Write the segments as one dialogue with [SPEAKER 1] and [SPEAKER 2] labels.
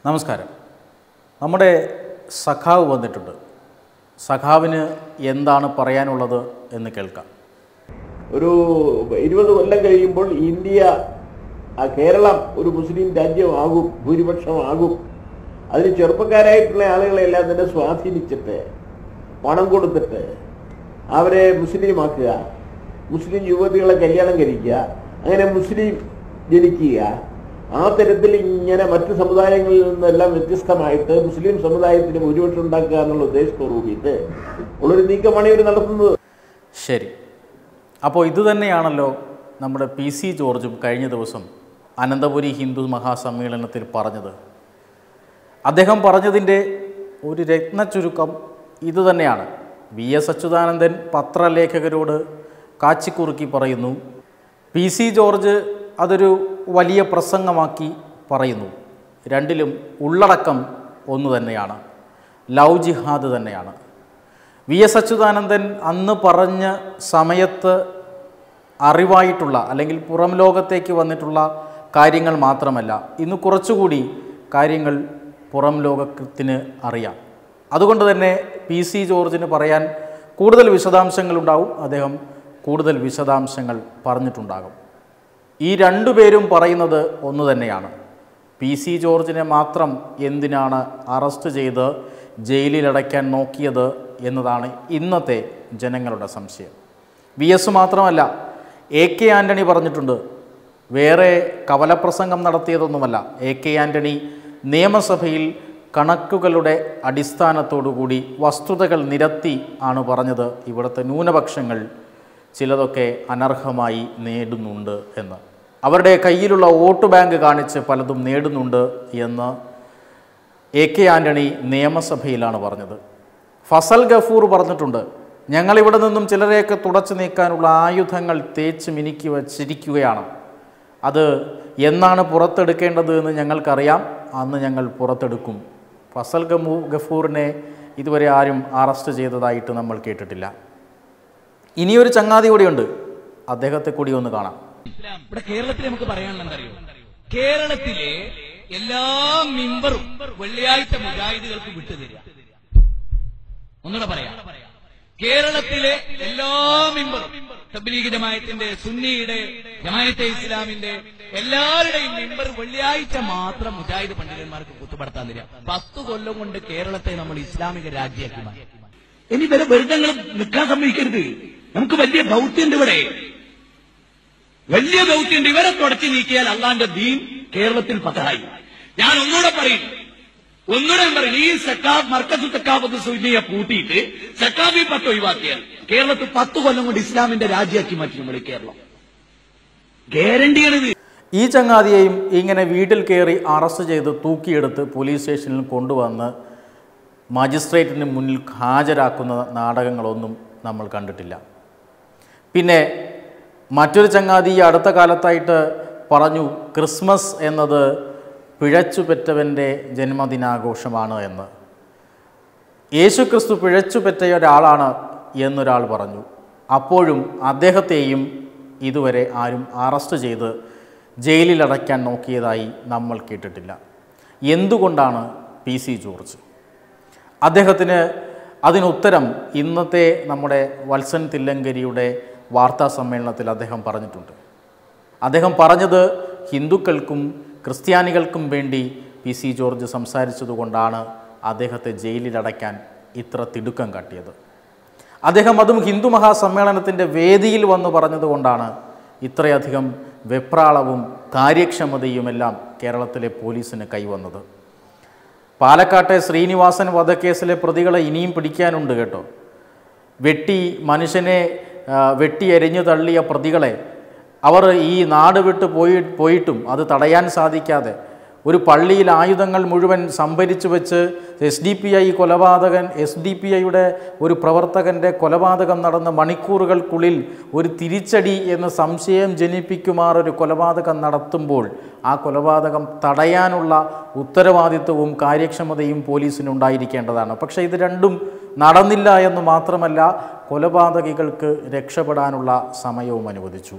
[SPEAKER 1] നമസ്കാരം നമ്മുടെ സഖാവ് വന്നിട്ടുണ്ട് സഖാവിന് എന്താണ് പറയാനുള്ളത് എന്ന് കേൾക്കാം
[SPEAKER 2] ഒരു ഇരുപത് കൊല്ലം കഴിയുമ്പോൾ ഇന്ത്യ ആ കേരളം ഒരു മുസ്ലിം രാജ്യമാകും ഭൂരിപക്ഷമാകും അതിന് ചെറുപ്പക്കാരായിട്ടുള്ള ആളുകളെല്ലാം തന്നെ സ്വാധീനിച്ചിട്ട് പണം കൊടുത്തിട്ട് അവരെ മുസ്ലിമാക്കുക മുസ്ലിം യുവതികളെ കല്യാണം കഴിക്കുക അങ്ങനെ മുസ്ലിം ജനിക്കുക ആ തരത്തിൽ ഇങ്ങനെ മറ്റു സമുദായങ്ങളിൽ നിന്നെല്ലാം വ്യത്യസ്തമായിട്ട് മുസ്ലിം സമുദായത്തിന് ഭൂരിപക്ഷം ഉണ്ടാക്കുക എന്നുള്ള ഉദ്ദേശത്തോടുകൂടിയിട്ട് ഉള്ളൊരു നീക്കമാണ് ഇവർ നടത്തുന്നത്
[SPEAKER 1] ശരി അപ്പോൾ ഇത് തന്നെയാണല്ലോ നമ്മുടെ പി സി ജോർജും കഴിഞ്ഞ ദിവസം അനന്തപുരി ഹിന്ദു മഹാസമ്മേളനത്തിൽ പറഞ്ഞത് അദ്ദേഹം പറഞ്ഞതിൻ്റെ ഒരു രത്ന ചുരുക്കം ഇത് തന്നെയാണ് വി എസ് അച്യുതാനന്ദൻ പത്രലേഖകരോട് കാച്ചിക്കുറുക്കി പറയുന്നു പി സി ജോർജ് അതൊരു വലിയ പ്രസംഗമാക്കി പറയുന്നു രണ്ടിലും ഉള്ളടക്കം ഒന്നു തന്നെയാണ് ലവ് ജിഹാദ് തന്നെയാണ് വി എസ് അച്യുതാനന്ദൻ അന്ന് പറഞ്ഞ സമയത്ത് അറിവായിട്ടുള്ള അല്ലെങ്കിൽ പുറം ലോകത്തേക്ക് വന്നിട്ടുള്ള കാര്യങ്ങൾ മാത്രമല്ല ഇന്ന് കുറച്ചുകൂടി കാര്യങ്ങൾ പുറം ലോകത്തിന് അറിയാം അതുകൊണ്ട് തന്നെ പി സി ജോർജിന് പറയാൻ കൂടുതൽ വിശദാംശങ്ങളുണ്ടാവും അദ്ദേഹം കൂടുതൽ വിശദാംശങ്ങൾ പറഞ്ഞിട്ടുണ്ടാകും ഈ രണ്ടു പേരും പറയുന്നത് ഒന്ന് തന്നെയാണ് പി സി ജോർജിനെ മാത്രം എന്തിനാണ് അറസ്റ്റ് ചെയ്ത് ജയിലിലടയ്ക്കാൻ നോക്കിയത് എന്നതാണ് ഇന്നത്തെ ജനങ്ങളുടെ സംശയം വി എസ് മാത്രമല്ല എ കെ ആൻ്റണി പറഞ്ഞിട്ടുണ്ട് വേറെ കവലപ്രസംഗം നടത്തിയതൊന്നുമല്ല എ കെ ആൻ്റണി നിയമസഭയിൽ കണക്കുകളുടെ അടിസ്ഥാനത്തോടുകൂടി വസ്തുതകൾ നിരത്തി ആണ് പറഞ്ഞത് ഇവിടുത്തെ ന്യൂനപക്ഷങ്ങൾ ചിലതൊക്കെ അനർഹമായി നേടുന്നുണ്ട് എന്ന് അവരുടെ കയ്യിലുള്ള വോട്ട് ബാങ്ക് കാണിച്ച് പലതും നേടുന്നുണ്ട് എന്ന് എ കെ ആൻ്റണി നിയമസഭയിലാണ് പറഞ്ഞത് ഫസൽ ഗഫൂർ പറഞ്ഞിട്ടുണ്ട് ഞങ്ങളിവിടെ നിന്നും ചിലരെയൊക്കെ തുടച്ചു നീക്കാനുള്ള ആയുധങ്ങൾ തേച്ച് മിനുക്കി വച്ചിരിക്കുകയാണ് അത് എന്നാണ് പുറത്തെടുക്കേണ്ടത് എന്ന് ഞങ്ങൾക്കറിയാം അന്ന് ഞങ്ങൾ പുറത്തെടുക്കും ഫസൽ ഗമു ഗഫൂറിനെ ഇതുവരെ ആരും അറസ്റ്റ് ചെയ്തതായിട്ട് നമ്മൾ കേട്ടിട്ടില്ല ഇനിയൊരു ചങ്ങാതി കൂടിയുണ്ട് അദ്ദേഹത്തെ കൂടി ഒന്ന് കാണാം
[SPEAKER 3] ഇവിടെ കേരളത്തിൽ നമുക്ക് പറയാനുള്ള എന്തറിയോ കേരളത്തിലെ എല്ലാ മെമ്പറും വെള്ളിയാഴ്ച മുജാഹിദുകൾക്ക് വിട്ടുതരിക ഒന്നുകൂടെ പറയാം കേരളത്തിലെ എല്ലാ മെമ്പറും തബ്ലീഗ് ജമായത്തിന്റെ സുന്നിയുടെ ജമായത്തെ ഇസ്ലാമിന്റെ എല്ലാവരുടെയും മെമ്പർ വെള്ളിയാഴ്ച മാത്രം മുജാഹിദ് പണ്ഡിതന്മാർക്ക് കുത്തുപെടുത്താൻ തരിക പത്ത് കൊല്ലം കൊണ്ട് കേരളത്തെ നമ്മൾ ഇസ്ലാമിക രാജ്യമാക്കി മാറ്റി ഇനി ഇവരെ വെറുതെ നിങ്ങൾ നിൽക്കാൻ സമ്മതിക്കരുത് നമുക്ക് വലിയ ദൗത്യമുണ്ട് ഇവിടെ വലിയ ദൗത്യമുണ്ട് ഇവരെ തുടച്ചു നീക്കിയാൽ അള്ളാന്റെ ദീൻ കേരളത്തിൽ പതായി ഞാൻ ഒന്നുകൂടെ പറയും ഒന്നുകൂടെ ഞാൻ പറയും ഈ സക്കാബ് മർക്കസ് സക്കാബത്ത് സുന്നിയെ പൂട്ടിയിട്ട് സക്കാബി പത്ത് ഒഴിവാക്കിയാൽ കേരളത്തിൽ പത്ത് കൊല്ലം കൊണ്ട് ഇസ്ലാമിന്റെ രാജ്യമാക്കി മാറ്റി നമ്മൾ ഈ കേരളം ഗ്യാരണ്ടിയാണിത്
[SPEAKER 1] ഈ ചങ്ങാതിയെയും ഇങ്ങനെ വീട്ടിൽ കയറി അറസ്റ്റ് ചെയ്ത് തൂക്കിയെടുത്ത് പോലീസ് സ്റ്റേഷനിൽ കൊണ്ടുവന്ന് മജിസ്ട്രേറ്റിന് മുന്നിൽ ഹാജരാക്കുന്ന നാടകങ്ങളൊന്നും നമ്മൾ കണ്ടിട്ടില്ല പിന്നെ മറ്റൊരു ചങ്ങാതി ഈ അടുത്ത കാലത്തായിട്ട് പറഞ്ഞു ക്രിസ്മസ് എന്നത് പിഴച്ചു പെറ്റവൻ്റെ ജന്മദിനാഘോഷമാണ് എന്ന് യേശു ക്രിസ്തു പിഴച്ചു പെറ്റ ഒരാളാണ് എന്നൊരാൾ പറഞ്ഞു അപ്പോഴും അദ്ദേഹത്തെയും ഇതുവരെ ആരും അറസ്റ്റ് ചെയ്ത് ജയിലിലടയ്ക്കാൻ നോക്കിയതായി നമ്മൾ കേട്ടിട്ടില്ല എന്തുകൊണ്ടാണ് പി സി ജോർജ് അദ്ദേഹത്തിന് അതിനുത്തരം ഇന്നത്തെ നമ്മുടെ വത്സൻ തില്ലങ്കരിയുടെ വാർത്താ സമ്മേളനത്തിൽ അദ്ദേഹം പറഞ്ഞിട്ടുണ്ട് അദ്ദേഹം പറഞ്ഞത് ഹിന്ദുക്കൾക്കും ക്രിസ്ത്യാനികൾക്കും വേണ്ടി പി സി ജോർജ് സംസാരിച്ചതുകൊണ്ടാണ് അദ്ദേഹത്തെ ജയിലിലടയ്ക്കാൻ ഇത്ര തിടുക്കം കാട്ടിയത് അദ്ദേഹം അതും ഹിന്ദു മഹാസമ്മേളനത്തിൻ്റെ വേദിയിൽ വന്ന് പറഞ്ഞതുകൊണ്ടാണ് ഇത്രയധികം വെപ്രാളവും കാര്യക്ഷമതയുമെല്ലാം കേരളത്തിലെ പോലീസിന് കൈവന്നത് പാലക്കാട്ടെ ശ്രീനിവാസൻ വധക്കേസിലെ പ്രതികളെ ഇനിയും പിടിക്കാനുണ്ട് കേട്ടോ വെട്ടി മനുഷ്യനെ ആ, വെട്ടി എരിഞ്ഞു തള്ളിയ പ്രതികളെ അവർ ഈ നാട് വിട്ട് പോയി പോയിട്ടും അത് തടയാൻ സാധിക്കാതെ ഒരു പള്ളിയിൽ ആയുധങ്ങൾ മുഴുവൻ സംഭരിച്ചു വെച്ച് എസ് ഡി പി ഐ കൊലപാതകൻ എസ് ഡി പി ഐയുടെ ഒരു പ്രവർത്തകൻ്റെ കൊലപാതകം നടന്ന മണിക്കൂറുകൾക്കുള്ളിൽ ഒരു തിരിച്ചടി എന്ന് സംശയം ജനിപ്പിക്കുമാർ ഒരു കൊലപാതകം നടത്തുമ്പോൾ ആ കൊലപാതകം തടയാനുള്ള ഉത്തരവാദിത്വവും കാര്യക്ഷമതയും പോലീസിനുണ്ടായിരിക്കേണ്ടതാണ് പക്ഷേ ഇത് രണ്ടും നടന്നില്ല എന്ന് മാത്രമല്ല കൊലപാതകികൾക്ക് രക്ഷപ്പെടാനുള്ള സമയവും അനുവദിച്ചു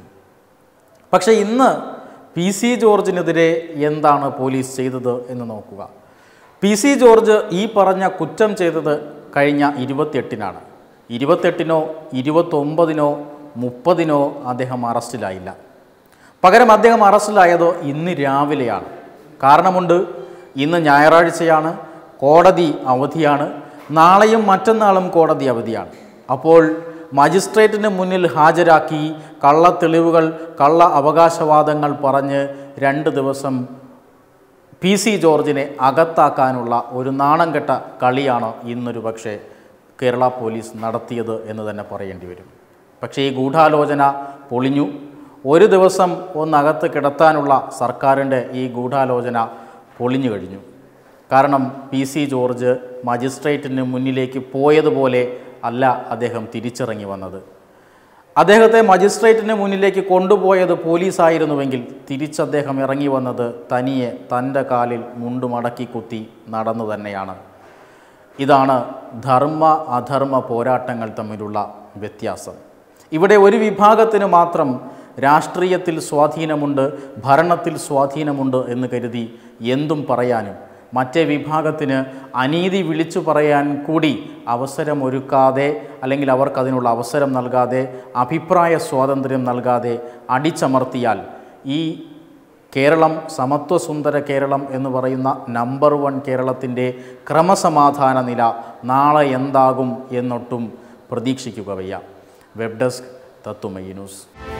[SPEAKER 1] പക്ഷേ ഇന്ന് പി സി ജോർജിനെതിരെ എന്താണ് പോലീസ് ചെയ്തത് എന്ന് നോക്കുക പി സി ജോർജ് ഈ പറഞ്ഞ കുറ്റം ചെയ്തത് കഴിഞ്ഞ ഇരുപത്തിയെട്ടിനാണ് ഇരുപത്തെട്ടിനോ ഇരുപത്തൊമ്പതിനോ മുപ്പതിനോ അദ്ദേഹം അറസ്റ്റിലായില്ല പകരം അദ്ദേഹം അറസ്റ്റിലായത് ഇന്ന് രാവിലെയാണ് കാരണമുണ്ട് ഇന്ന് ഞായറാഴ്ചയാണ് കോടതി അവധിയാണ് നാളെയും മറ്റന്നാളും കോടതി അവധിയാണ് അപ്പോൾ മജിസ്ട്രേറ്റിന് മുന്നിൽ ഹാജരാക്കി കള്ള തെളിവുകൾ കള്ള അവകാശവാദങ്ങൾ പറഞ്ഞ് രണ്ട് ദിവസം പി സി ജോർജിനെ അകത്താക്കാനുള്ള ഒരു നാണം കെട്ട കളിയാണ് ഇന്നൊരു പക്ഷേ കേരള പോലീസ് നടത്തിയത് എന്ന് തന്നെ പറയേണ്ടി വരും പക്ഷേ ഈ ഗൂഢാലോചന പൊളിഞ്ഞു ഒരു ദിവസം ഒന്നകത്ത് കിടത്താനുള്ള സർക്കാരിൻ്റെ ഈ ഗൂഢാലോചന പൊളിഞ്ഞു കഴിഞ്ഞു കാരണം പി സി ജോർജ് മജിസ്ട്രേറ്റിന് മുന്നിലേക്ക് പോയതുപോലെ അല്ല അദ്ദേഹം തിരിച്ചിറങ്ങി വന്നത് അദ്ദേഹത്തെ മജിസ്ട്രേറ്റിന് മുന്നിലേക്ക് കൊണ്ടുപോയത് പോലീസായിരുന്നുവെങ്കിൽ തിരിച്ചദ്ദേഹം ഇറങ്ങി വന്നത് തനിയെ തൻ്റെ കാലിൽ മുണ്ടുമടക്കി കുത്തി നടന്നു തന്നെയാണ് ഇതാണ് ധർമ്മ അധർമ്മ പോരാട്ടങ്ങൾ തമ്മിലുള്ള വ്യത്യാസം ഇവിടെ ഒരു വിഭാഗത്തിന് മാത്രം രാഷ്ട്രീയത്തിൽ സ്വാധീനമുണ്ട് ഭരണത്തിൽ സ്വാധീനമുണ്ട് എന്ന് കരുതി എന്തും പറയാനും മറ്റേ വിഭാഗത്തിന് അനീതി വിളിച്ചു പറയാൻ കൂടി അവസരമൊരുക്കാതെ അല്ലെങ്കിൽ അവർക്കതിനുള്ള അവസരം നൽകാതെ അഭിപ്രായ സ്വാതന്ത്ര്യം നൽകാതെ അടിച്ചമർത്തിയാൽ ഈ കേരളം സമത്വസുന്ദര കേരളം എന്ന് പറയുന്ന നമ്പർ വൺ കേരളത്തിൻ്റെ ക്രമസമാധാന നില നാളെ എന്താകും എന്നൊട്ടും പ്രതീക്ഷിക്കുക വയ്യ വെബ് ഡെസ്ക് തത്തുമയി ന്യൂസ്